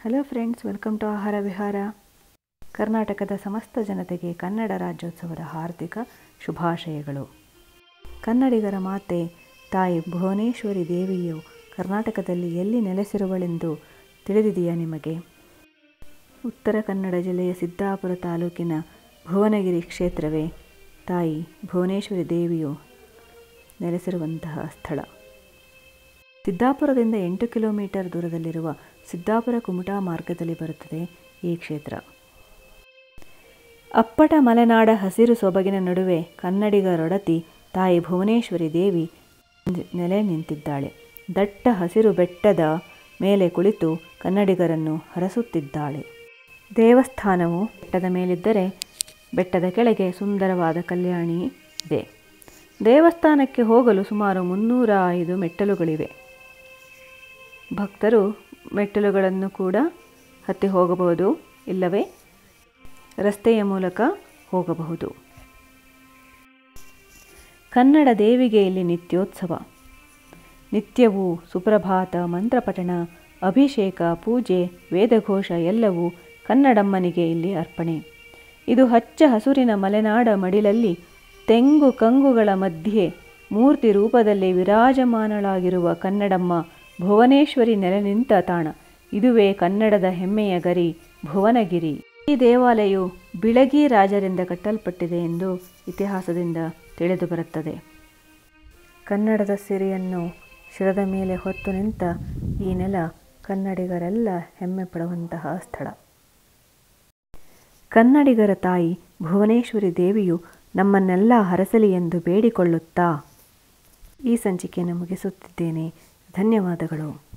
hello friends welcome to ಆಹಾರ ವಿಹಾರ ಕರ್ನಾಟಕದ ಸಮಸ್ತ ಜನತೆಗೆ ಕನ್ನಡ ರಾಜ್ಯೋತ್ಸವದ ಹಾರ್ದಿಕ ಶುಭಾಶಯಗಳು ಕನ್ನಡಿಗರ ಮಾತೆ ತಾಯಿ ಭುವನೇಶ್ವರಿ ದೇವಿಯು ಕರ್ನಾಟಕದಲ್ಲಿ ಎಲ್ಲಿ ನೆಲೆಸಿರುವಳೆಂದು ತಿಳಿದಿದೆಯಾ ನಿಮಗೆ ಉತ್ತರ ಕನ್ನಡ ಜಿಲ್ಲೆಯ ಸಿದ್ದಾಪುರ ತಾಲೂಕಿನ ಭುವನಗಿರಿ ಕ್ಷೇತ್ರವೇ ತಾಯಿ ಭುವನೇಶ್ವರಿ ದೇವಿಯು ನೆಲೆಸಿರುವಂತಹ ಸ್ಥಳ ಸಿದ್ದಾಪುರದಿಂದ ಎಂಟು ಕಿಲೋಮೀಟರ್ ದೂರದಲ್ಲಿರುವ ಸಿದ್ದಾಪುರ ಕುಮಟಾ ಮಾರ್ಗದಲ್ಲಿ ಬರುತ್ತದೆ ಈ ಕ್ಷೇತ್ರ ಅಪ್ಪಟ ಮಲೆನಾಡ ಹಸಿರು ಸೊಬಗಿನ ನಡುವೆ ಕನ್ನಡಿಗರೊಡತಿ ತಾಯಿ ಭುವನೇಶ್ವರಿ ದೇವಿ ನೆಲೆ ನಿಂತಿದ್ದಾಳೆ ದಟ್ಟ ಹಸಿರು ಬೆಟ್ಟದ ಮೇಲೆ ಕುಳಿತು ಕನ್ನಡಿಗರನ್ನು ಹರಸುತ್ತಿದ್ದಾಳೆ ದೇವಸ್ಥಾನವು ಬೆಟ್ಟದ ಮೇಲಿದ್ದರೆ ಬೆಟ್ಟದ ಕೆಳಗೆ ಸುಂದರವಾದ ಕಲ್ಯಾಣಿ ಇದೆ ದೇವಸ್ಥಾನಕ್ಕೆ ಹೋಗಲು ಸುಮಾರು ಮುನ್ನೂರ ಐದು ಮೆಟ್ಟಲುಗಳಿವೆ ಭಕ್ತರು ಮೆಟ್ಟಲುಗಳನ್ನು ಕೂಡ ಹತ್ತಿ ಹೋಗಬಹುದು ಇಲ್ಲವೇ ರಸ್ತೆಯ ಮೂಲಕ ಹೋಗಬಹುದು ಕನ್ನಡ ದೇವಿಗೆ ಇಲ್ಲಿ ನಿತ್ಯೋತ್ಸವ ನಿತ್ಯವೂ ಸುಪ್ರಭಾತ ಮಂತ್ರಪಠಣ ಅಭಿಷೇಕ ಪೂಜೆ ವೇದಘೋಷ ಎಲ್ಲವೂ ಕನ್ನಡಮ್ಮನಿಗೆ ಇಲ್ಲಿ ಅರ್ಪಣೆ ಇದು ಹಚ್ಚ ಹಸುರಿನ ಮಲೆನಾಡ ಮಡಿಲಲ್ಲಿ ತೆಂಗು ಕಂಗುಗಳ ಮಧ್ಯೆ ಮೂರ್ತಿ ರೂಪದಲ್ಲಿ ವಿರಾಜಮಾನಳಾಗಿರುವ ಕನ್ನಡಮ್ಮ ಭುವನೇಶ್ವರಿ ನೆಲೆ ನಿಂತ ತಾಣ ಇದುವೇ ಕನ್ನಡದ ಹೆಮ್ಮೆಯ ಗರಿ ಭುವನಗಿರಿ ಈ ದೇವಾಲಯವು ಬಿಳಗಿ ರಾಜರಿಂದ ಕಟ್ಟಲ್ಪಟ್ಟಿದೆ ಎಂದು ಇತಿಹಾಸದಿಂದ ತಿಳಿದು ಬರುತ್ತದೆ ಕನ್ನಡದ ಸಿರಿಯನ್ನು ಶಿರದ ಮೇಲೆ ಹೊತ್ತು ನಿಂತ ಈ ನೆಲ ಕನ್ನಡಿಗರೆಲ್ಲ ಹೆಮ್ಮೆ ಪಡುವಂತಹ ಸ್ಥಳ ಕನ್ನಡಿಗರ ತಾಯಿ ಭುವನೇಶ್ವರಿ ದೇವಿಯು ನಮ್ಮನ್ನೆಲ್ಲ ಹರಸಲಿ ಎಂದು ಬೇಡಿಕೊಳ್ಳುತ್ತಾ ಈ ಸಂಚಿಕೆಯನ್ನು ಮುಗಿಸುತ್ತಿದ್ದೇನೆ ಧನ್ಯವಾದಗಳು